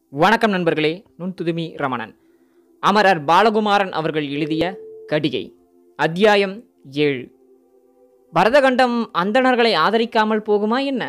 வணக்கம் நண்பர்களே நுண்துதுமி ரமணன் அமரர் பாலகுமாரன் அவர்கள் எழுதிய கடிகை அத்தியாயம் ஏழு பரதகண்டம் அந்தணர்களை ஆதரிக்காமல் போகுமா என்ன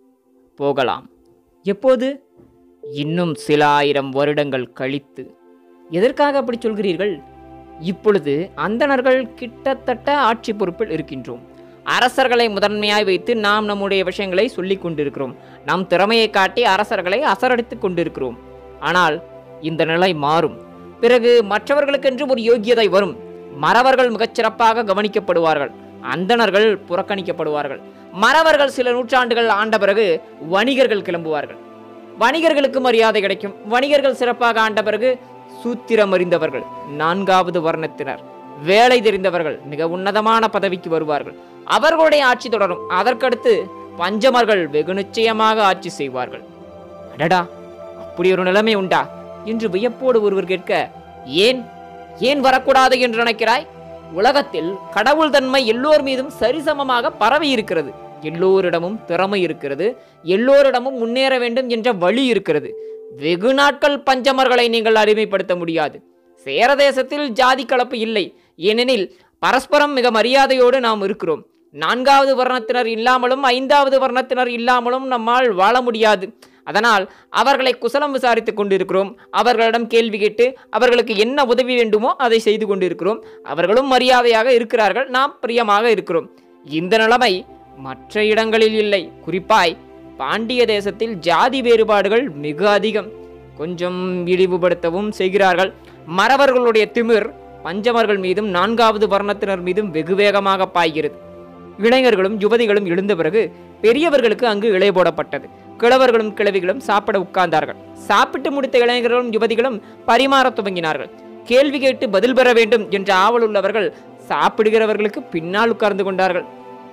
போகலாம் எப்போது இன்னும் சில ஆயிரம் வருடங்கள் கழித்து எதற்காக அப்படி சொல்கிறீர்கள் இப்பொழுது அந்தணர்கள் கிட்டத்தட்ட ஆட்சி பொறுப்பில் இருக்கின்றோம் அரசர்களை முதன்மையாய் வைத்து நாம் நம்முடைய விஷயங்களை சொல்லிக் கொண்டிருக்கிறோம் நம் திறமையை காட்டி அரசர்களை அசரடித்துக் கொண்டிருக்கிறோம் ஆனால் இந்த நிலை மாறும் பிறகு மற்றவர்களுக்கென்று ஒரு யோக்கியதை வரும் மறவர்கள் மிகச்சிறப்பாக கவனிக்கப்படுவார்கள் அந்தணர்கள் புறக்கணிக்கப்படுவார்கள் மறவர்கள் சில நூற்றாண்டுகள் ஆண்ட பிறகு வணிகர்கள் கிளம்புவார்கள் வணிகர்களுக்கு மரியாதை கிடைக்கும் வணிகர்கள் சிறப்பாக ஆண்ட பிறகு சூத்திரம் அறிந்தவர்கள் நான்காவது வர்ணத்தினர் வேலை தெரிந்தவர்கள் மிக உன்னதமான பதவிக்கு வருவார்கள் அவர்களுடைய ஆட்சி தொடரும் அதற்கடுத்து பஞ்சமர்கள் வெகு நிச்சயமாக ஆட்சி செய்வார்கள் அடடா அப்படி ஒரு நிலைமை உண்டா என்று வியப்போடு ஒருவர் கேட்க ஏன் ஏன் வரக்கூடாது என்று நினைக்கிறாய் உலகத்தில் கடவுள் தன்மை எல்லோர் மீதும் சரிசமமாக பரவி இருக்கிறது எல்லோரிடமும் திறமை இருக்கிறது எல்லோரிடமும் முன்னேற வேண்டும் என்ற வழி இருக்கிறது வெகு நாட்கள் பஞ்சமர்களை நீங்கள் அடிமைப்படுத்த முடியாது சேர தேசத்தில் ஜாதி கலப்பு இல்லை ஏனெனில் பரஸ்பரம் மிக மரியாதையோடு நாம் இருக்கிறோம் நான்காவது வர்ணத்தினர் இல்லாமலும் ஐந்தாவது வர்ணத்தினர் இல்லாமலும் நம்மால் வாழ முடியாது அதனால் அவர்களை குசலம் விசாரித்துக் கொண்டிருக்கிறோம் அவர்களிடம் கேள்வி கேட்டு அவர்களுக்கு என்ன உதவி வேண்டுமோ அதை செய்து கொண்டிருக்கிறோம் அவர்களும் மரியாதையாக இருக்கிறார்கள் நாம் பிரியமாக இருக்கிறோம் இந்த நிலைமை மற்ற இடங்களில் இல்லை குறிப்பாய் பாண்டிய தேசத்தில் ஜாதி வேறுபாடுகள் மிக அதிகம் கொஞ்சம் இழிவுபடுத்தவும் செய்கிறார்கள் மறவர்களுடைய திமிர் பஞ்சமர்கள் மீதும் நான்காவது வர்ணத்தினர் மீதும் வெகு வேகமாக பாய்கிறது இளைஞர்களும் யுவதிகளும் எழுந்த பிறகு பெரியவர்களுக்கு அங்கு இலை போடப்பட்டது கிழவர்களும் கிழவிகளும் சாப்பிட உட்கார்ந்தார்கள் சாப்பிட்டு முடித்த இளைஞர்களும் யுவதிகளும் பரிமாறத் துவங்கினார்கள் கேள்வி கேட்டு பதில் பெற வேண்டும் என்ற ஆவல் உள்ளவர்கள் சாப்பிடுகிறவர்களுக்கு பின்னால் உட்கார்ந்து கொண்டார்கள்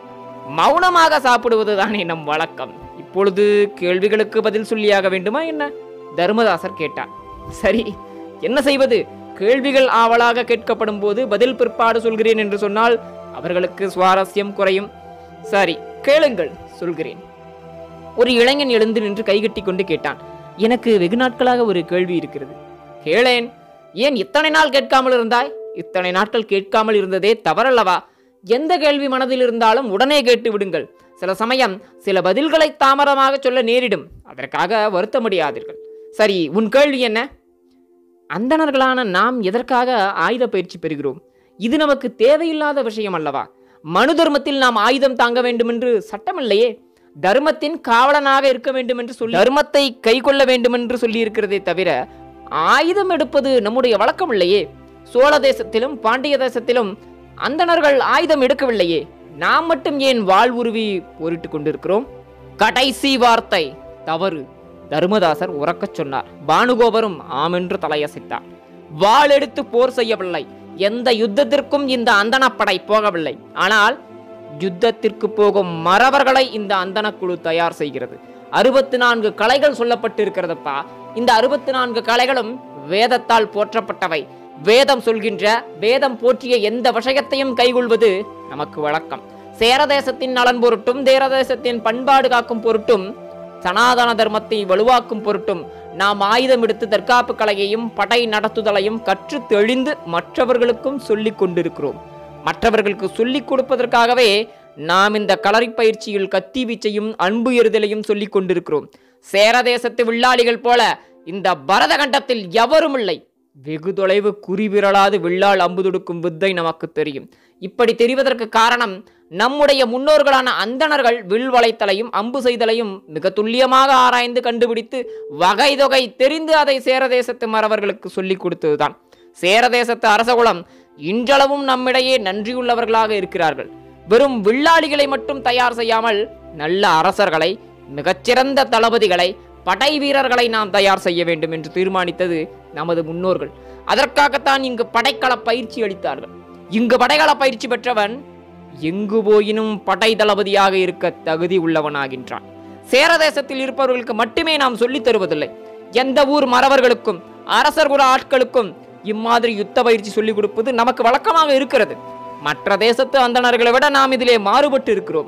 மௌனமாக சாப்பிடுவதுதானே நம் வழக்கம் இப்பொழுது கேள்விகளுக்கு பதில் சொல்லியாக வேண்டுமா என்ன தர்மதாசர் கேட்டார் சரி என்ன செய்வது கேள்விகள் ஆவலாக கேட்கப்படும் போது பதில் பிற்பாடு சொல்கிறேன் என்று சொன்னால் அவர்களுக்கு சுவாரஸ்யம் குறையும் சரி கேளுங்கள் சொல்கிறேன் ஒரு இளைஞன் எழுந்து நின்று கைகட்டி கொண்டு கேட்டான் எனக்கு வெகு நாட்களாக ஒரு கேள்வி இருக்கிறது கேளேன் ஏன் இத்தனை நாள் கேட்காமல் இருந்தாய் இத்தனை நாட்கள் கேட்காமல் இருந்ததே தவறல்லவா எந்த கேள்வி மனதில் இருந்தாலும் உடனே கேட்டு விடுங்கள் சில சமயம் சில பதில்களை தாமதமாக சொல்ல நேரிடும் அதற்காக வருத்தமடையாதீர்கள் சரி உன் கேள்வி என்ன அந்தணர்களான நாம் எதற்காக ஆயுத பயிற்சி பெறுகிறோம் இது நமக்கு தேவையில்லாத விஷயம் அல்லவா மனு தர்மத்தில் நாம் ஆயுதம் தாங்க வேண்டும் என்று சட்டமில்லையே தர்மத்தின் காவலனாக இருக்க வேண்டும் என்று சொல்லி தர்மத்தை கை கொள்ள வேண்டும் என்று சொல்லி இருக்கிறதே தவிர ஆயுதம் எடுப்பது நம்முடைய வழக்கம் இல்லையே சோழ தேசத்திலும் பாண்டிய தேசத்திலும் அந்தணர்கள் ஆயுதம் எடுக்கவில்லையே நாம் மட்டும் ஏன் வாழ் உருவி போரிட்டுக் கொண்டிருக்கிறோம் கடைசி வார்த்தை தவறு தர்மதாசர் உறக்கச் சொன்னார் பானுகோபரும் ஆமென்று தலையசைத்தார் வாள் எடுத்து போர் செய்யவில்லை எந்த யுத்தத்திற்கும் இந்த அந்தனப்படை போகவில்லை ஆனால் யுத்தத்திற்கு போகும் மறவர்களை இந்த அந்தனக்குழு தயார் செய்கிறது அறுபத்தி நான்கு கலைகள் சொல்லப்பட்டிருக்கிறதுப்பா இந்த அறுபத்தி நான்கு கலைகளும் வேதத்தால் போற்றப்பட்டவை வேதம் சொல்கின்ற வேதம் போற்றிய எந்த விஷயத்தையும் கைகொள்வது நமக்கு வழக்கம் சேரதேசத்தின் நலன் பொருட்டும் தேரதேசத்தின் பண்பாடு காக்கும் பொருட்டும் சனாதன தர்மத்தை வலுவாக்கும் பொருட்டும் நாம் ஆயுதம் எடுத்து தற்காப்பு கலையையும் படை நடத்துதலையும் கற்று தெளிந்து மற்றவர்களுக்கும் சொல்லிக் கொண்டிருக்கிறோம் மற்றவர்களுக்கு சொல்லிக் கொடுப்பதற்காகவே நாம் இந்த களரி பயிற்சியில் கத்தி வீச்சையும் அன்பு எறுதலையும் சொல்லிக் கொண்டிருக்கிறோம் சேரதேசத்து வில்லாளிகள் போல இந்த பரதகண்டத்தில் எவரும் இல்லை வெகு தொலைவு குறிவிரலாது வில்லால் அம்பு தொடுக்கும் வித்தை நமக்கு தெரியும் இப்படி தெரிவதற்கு காரணம் நம்முடைய முன்னோர்களான அந்தணர்கள் வில் வளைத்தலையும் அம்பு செய்தலையும் மிக துல்லியமாக ஆராய்ந்து கண்டுபிடித்து வகை தொகை தெரிந்து அதை சேரதேசத்து மறவர்களுக்கு சொல்லிக் கொடுத்ததுதான் சேரதேசத்து அரசகுலம் இன்றளவும் நம்மிடையே நன்றியுள்ளவர்களாக இருக்கிறார்கள் வெறும் வில்லாளிகளை மட்டும் தயார் செய்யாமல் நல்ல அரசர்களை மிகச்சிறந்த தளபதிகளை படை வீரர்களை நாம் தயார் செய்ய வேண்டும் என்று தீர்மானித்தது நமது முன்னோர்கள் அதற்காகத்தான் இங்கு படைக்கள பயிற்சி அளித்தார்கள் இங்கு படைகள பயிற்சி பெற்றவன் எங்கு போயினும் படை தளபதியாக இருக்க தகுதி உள்ளவனாகின்றான் சேரதேசத்தில் இருப்பவர்களுக்கு மட்டுமே நாம் சொல்லித் தருவதில்லை எந்த ஊர் மறவர்களுக்கும் அரசர் குல ஆட்களுக்கும் இம்மாதிரி யுத்த பயிற்சி சொல்லிக் கொடுப்பது நமக்கு வழக்கமாக இருக்கிறது மற்ற தேசத்து அந்தணர்களை விட நாம் இதிலே மாறுபட்டு இருக்கிறோம்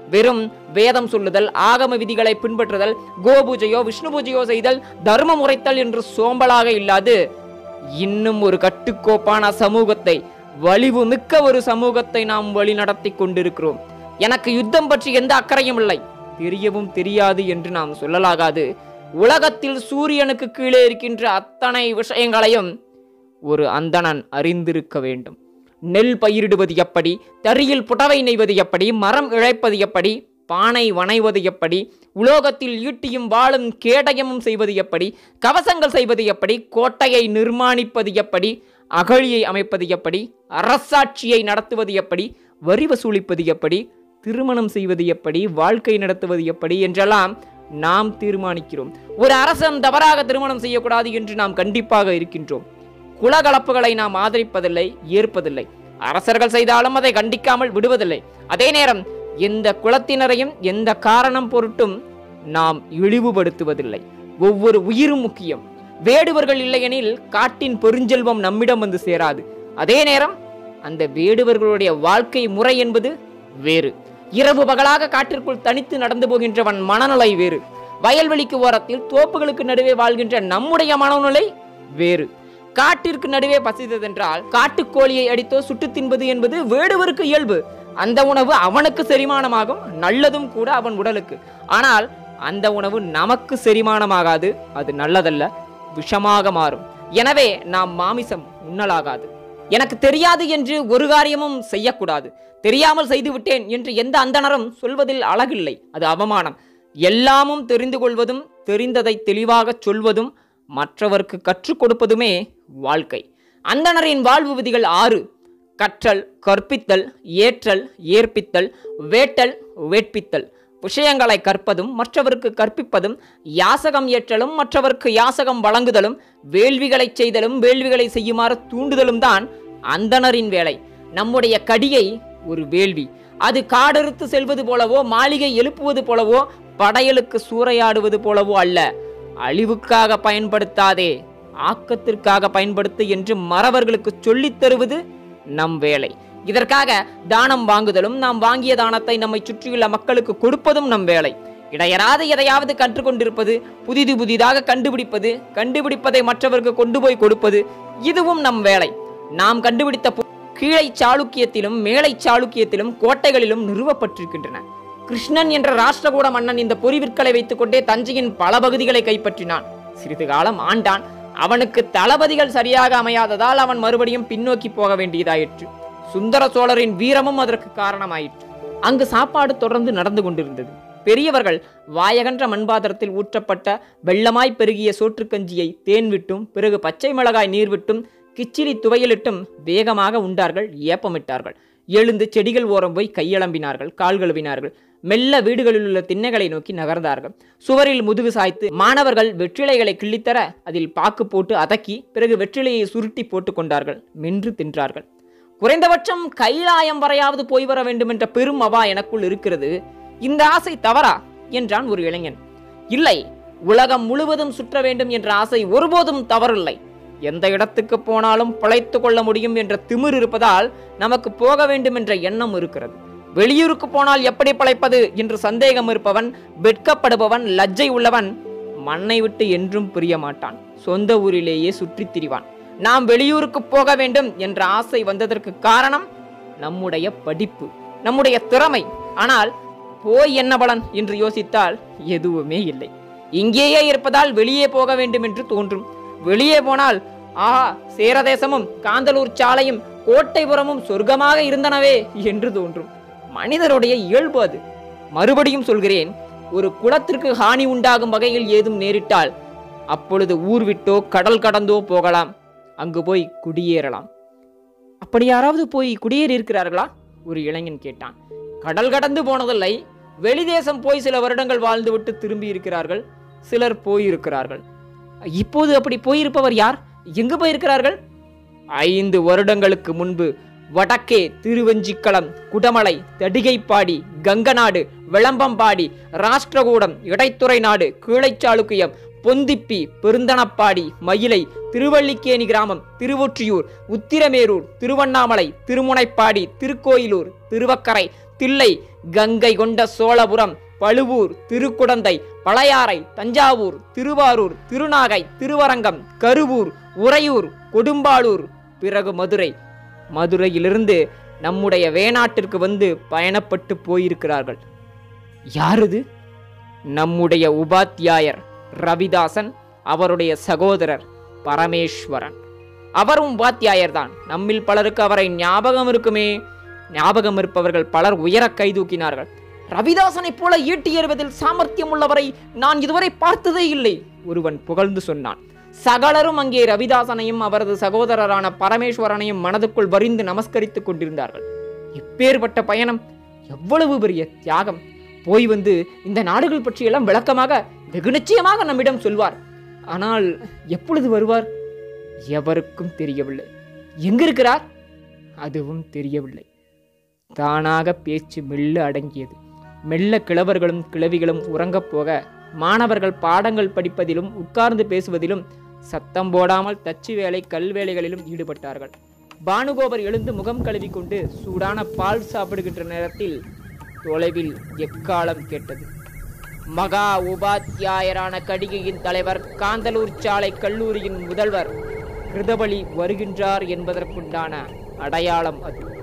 வெறும் வேதம் சொல்லுதல் ஆகம விதிகளை பின்பற்றுதல் கோபூஜையோ விஷ்ணு பூஜையோ செய்தல் தர்மம் உரைத்தல் என்று சோம்பலாக இல்லாது இன்னும் ஒரு கட்டுக்கோப்பான சமூகத்தை வலிவு மிக்க ஒரு சமூகத்தை நாம் வழி நடத்தி கொண்டிருக்கிறோம் எனக்கு யுத்தம் பற்றி எந்த அக்கறையும் இல்லை தெரியவும் தெரியாது என்று நாம் சொல்லலாகாது உலகத்தில் சூரியனுக்கு கீழே இருக்கின்ற அத்தனை விஷயங்களையும் ஒரு அந்தணன் அறிந்திருக்க வேண்டும் நெல் பயிரிடுவது எப்படி தறியில் புடவை நெய்வது எப்படி மரம் இழைப்பது எப்படி பானை வணைவது எப்படி உலோகத்தில் ஈட்டியும் வாளும் கேடயமும் செய்வது எப்படி கவசங்கள் செய்வது எப்படி கோட்டையை நிர்மாணிப்பது எப்படி அகழியை அமைப்பது எப்படி அரசாட்சியை நடத்துவது எப்படி வரி வசூலிப்பது எப்படி திருமணம் செய்வது எப்படி வாழ்க்கை நடத்துவது எப்படி என்றெல்லாம் நாம் தீர்மானிக்கிறோம் ஒரு அரசன் தவறாக திருமணம் செய்யக்கூடாது என்று நாம் கண்டிப்பாக இருக்கின்றோம் குலகலப்புகளை நாம் ஆதரிப்பதில்லை ஏற்பதில்லை அரசர்கள் செய்தாலும் அதை கண்டிக்காமல் விடுவதில்லை அதே நேரம் எந்த குலத்தினரையும் எந்த காரணம் பொருட்டும் நாம் இழிவுபடுத்துவதில்லை ஒவ்வொரு உயிரும் முக்கியம் வேடுவர்கள் இல்லையெனில் காட்டின் பெருஞ்செல்வம் நம்மிடம் வந்து சேராது அதே நேரம் அந்த வேடுவர்களுடைய வாழ்க்கை முறை என்பது வேறு இரவு பகலாக காட்டிற்குள் தனித்து நடந்து போகின்றவன் மனநிலை வேறு வயல்வெளிக்கு ஓரத்தில் தோப்புகளுக்கு நடுவே வாழ்கின்ற நம்முடைய மனநிலை வேறு காட்டிற்கு நடுவே பசித்ததென்றால் காட்டுக்கோழியை அடித்தோ சுட்டு தின்பது என்பது வேடுவருக்கு இயல்பு அந்த உணவு அவனுக்கு செரிமானமாகும் நல்லதும் கூட அவன் உடலுக்கு ஆனால் அந்த உணவு நமக்கு செரிமானமாகாது அது நல்லதல்ல விஷமாக மாறும் எனவே நாம் மாமிசம் உண்ணலாகாது எனக்கு தெரியாது என்று ஒரு காரியமும் செய்யக்கூடாது தெரியாமல் செய்து விட்டேன் என்று எந்த அந்தணரும் சொல்வதில் அழகில்லை அது அவமானம் எல்லாமும் தெரிந்து கொள்வதும் தெரிந்ததை தெளிவாகச் சொல்வதும் மற்றவர்க்கு கற்றுக் கொடுப்பதுமே வாழ்க்கை அந்தணரின் வாழ்வு விதிகள் ஆறு கற்றல் கற்பித்தல் ஏற்றல் ஏற்பித்தல் வேட்டல் வேட்பித்தல் விஷயங்களை கற்பதும் மற்றவருக்கு கற்பிப்பதும் யாசகம் ஏற்றலும் மற்றவர்க்கு யாசகம் வழங்குதலும் வேள்விகளைச் செய்தலும் வேள்விகளை செய்யுமாறு தூண்டுதலும் தான் அந்தணரின் வேலை நம்முடைய கடியை ஒரு வேள்வி அது காடறுத்து செல்வது போலவோ மாளிகை எழுப்புவது போலவோ படையலுக்கு சூறையாடுவது போலவோ அல்ல அழிவுக்காக பயன்படுத்தாதே ஆக்கத்திற்காக பயன்படுத்து என்று மறவர்களுக்கு சொல்லித் தருவது நம் வேலை இதற்காக தானம் வாங்குதலும் நாம் வாங்கிய தானத்தை நம்மை சுற்றியுள்ள மக்களுக்கு கொடுப்பதும் நம் வேலை இடையராது எதையாவது கற்றுக்கொண்டிருப்பது புதிது புதிதாக கண்டுபிடிப்பது கண்டுபிடிப்பதை மற்றவருக்கு கொண்டு போய் கொடுப்பது இதுவும் நம் வேலை நாம் கண்டுபிடித்த பொ- கீழை சாளுக்கியத்திலும் மேலை சாளுக்கியத்திலும் கோட்டைகளிலும் நிறுவப்பட்டிருக்கின்றன கிருஷ்ணன் என்ற ராஷ்டிரகூட மன்னன் இந்த பொறிவிற்களை வைத்துக்கொண்டே தஞ்சையின் பல பகுதிகளை கைப்பற்றினான் சிறிது காலம் ஆண்டான் அவனுக்கு தளபதிகள் சரியாக அமையாததால் அவன் மறுபடியும் பின்னோக்கி போக வேண்டியதாயிற்று சுந்தர சோழரின் வீரமும் அதற்கு காரணமாயிற்று அங்கு சாப்பாடு தொடர்ந்து நடந்து கொண்டிருந்தது பெரியவர்கள் வாயகன்ற மண்பாத்திரத்தில் ஊற்றப்பட்ட வெள்ளமாய் பெருகிய சோற்றுக்கஞ்சியை தேன் விட்டும் பிறகு பச்சை மிளகாய் நீர் விட்டும் கிச்சிலி துவையலிட்டும் வேகமாக உண்டார்கள் ஏப்பமிட்டார்கள் எழுந்து செடிகள் ஓரம் போய் கையளம்பினார்கள் கால் கழுவினார்கள் மெல்ல வீடுகளில் உள்ள திண்ணைகளை நோக்கி நகர்ந்தார்கள் சுவரில் முதுகு சாய்த்து மாணவர்கள் வெற்றிலைகளை கிள்ளித்தர அதில் பாக்கு போட்டு அதக்கி பிறகு வெற்றிலையை சுருட்டி போட்டுக் கொண்டார்கள் மென்று தின்றார்கள் குறைந்தபட்சம் கைலாயம் வரையாவது போய் வர வேண்டும் என்ற பெரும் அவா எனக்குள் இருக்கிறது இந்த ஆசை தவறா என்றான் ஒரு இளைஞன் இல்லை உலகம் முழுவதும் சுற்ற வேண்டும் என்ற ஆசை ஒருபோதும் தவறில்லை எந்த இடத்துக்கு போனாலும் பிழைத்து கொள்ள முடியும் என்ற திமிர் இருப்பதால் நமக்கு போக வேண்டும் என்ற எண்ணம் இருக்கிறது வெளியூருக்கு போனால் எப்படி பிழைப்பது என்று சந்தேகம் இருப்பவன் வெட்கப்படுபவன் லஜ்ஜை உள்ளவன் மண்ணை விட்டு என்றும் பிரிய மாட்டான் சொந்த ஊரிலேயே சுற்றித் திரிவான் நாம் வெளியூருக்கு போக வேண்டும் என்ற ஆசை வந்ததற்கு காரணம் நம்முடைய படிப்பு நம்முடைய திறமை ஆனால் போய் என்ன பலன் என்று யோசித்தால் எதுவுமே இல்லை இங்கேயே இருப்பதால் வெளியே போக வேண்டும் என்று தோன்றும் வெளியே போனால் ஆஹா சேரதேசமும் காந்தலூர் சாலையும் கோட்டைபுரமும் சொர்க்கமாக இருந்தனவே என்று தோன்றும் மனிதருடைய இயல்பு அது மறுபடியும் சொல்கிறேன் ஒரு குலத்திற்கு ஹானி உண்டாகும் வகையில் ஏதும் நேரிட்டால் அப்பொழுது ஊர் விட்டோ கடல் கடந்தோ போகலாம் அங்கு போய் குடியேறலாம் அப்படி யாராவது போய் குடியேறி இருக்கிறார்களா ஒரு இளைஞன் கேட்டான் கடல் கடந்து போனதில்லை வெளிதேசம் போய் சில வருடங்கள் வாழ்ந்துவிட்டு திரும்பி இருக்கிறார்கள் சிலர் போயிருக்கிறார்கள் இப்போது அப்படி போயிருப்பவர் யார் எங்கு போயிருக்கிறார்கள் ஐந்து வருடங்களுக்கு முன்பு வடக்கே திருவஞ்சிக்களம் குடமலை தடிகைப்பாடி கங்கநாடு விளம்பம்பாடி ராஷ்டிரகூடம் இடைத்துறை நாடு கீழைச்சாளுக்கியம் பொந்திப்பி பெருந்தனப்பாடி மயிலை திருவல்லிக்கேணி கிராமம் திருவொற்றியூர் உத்திரமேரூர் திருவண்ணாமலை திருமுனைப்பாடி திருக்கோயிலூர் திருவக்கரை தில்லை கங்கை கொண்ட சோழபுரம் பழுவூர் திருக்குடந்தை பழையாறை தஞ்சாவூர் திருவாரூர் திருநாகை திருவரங்கம் கருவூர் உறையூர் கொடும்பாளூர் பிறகு மதுரை மதுரையிலிருந்து நம்முடைய வேணாட்டிற்கு வந்து பயணப்பட்டு போயிருக்கிறார்கள் யாருது நம்முடைய உபாத்தியாயர் ரவிதாசன் அவருடைய சகோதரர் பரமேஸ்வரன் அவரும் உபாத்தியாயர் தான் நம்மில் பலருக்கு அவரை ஞாபகம் இருக்குமே ஞாபகம் இருப்பவர்கள் பலர் உயர கைதூக்கினார்கள் ரவிதாசனைப் போல ஈட்டி எறிவதில் சாமர்த்தியம் உள்ளவரை நான் இதுவரை பார்த்ததே இல்லை ஒருவன் புகழ்ந்து சொன்னான் சகலரும் அங்கே ரவிதாசனையும் அவரது சகோதரரான பரமேஸ்வரனையும் மனதுக்குள் வரிந்து நமஸ்கரித்துக் கொண்டிருந்தார்கள் இப்பேற்பட்ட பயணம் எவ்வளவு பெரிய தியாகம் போய் வந்து இந்த நாடுகள் பற்றியெல்லாம் விளக்கமாக வெகு நிச்சயமாக நம்மிடம் சொல்வார் ஆனால் எப்பொழுது வருவார் எவருக்கும் தெரியவில்லை எங்கிருக்கிறார் அதுவும் தெரியவில்லை தானாக பேச்சு மெல்ல அடங்கியது மெல்ல கிழவர்களும் கிழவிகளும் உறங்கப் போக மாணவர்கள் பாடங்கள் படிப்பதிலும் உட்கார்ந்து பேசுவதிலும் சத்தம் போடாமல் தச்சு வேலை கல் வேலைகளிலும் ஈடுபட்டார்கள் பானுகோபர் எழுந்து முகம் கழுவி கொண்டு சூடான பால் சாப்பிடுகின்ற நேரத்தில் தொலைவில் எக்காலம் கேட்டது மகா உபாத்தியாயரான கடிகையின் தலைவர் காந்தலூர் சாலை கல்லூரியின் முதல்வர் கிருதபலி வருகின்றார் என்பதற்குண்டான அடையாளம் அது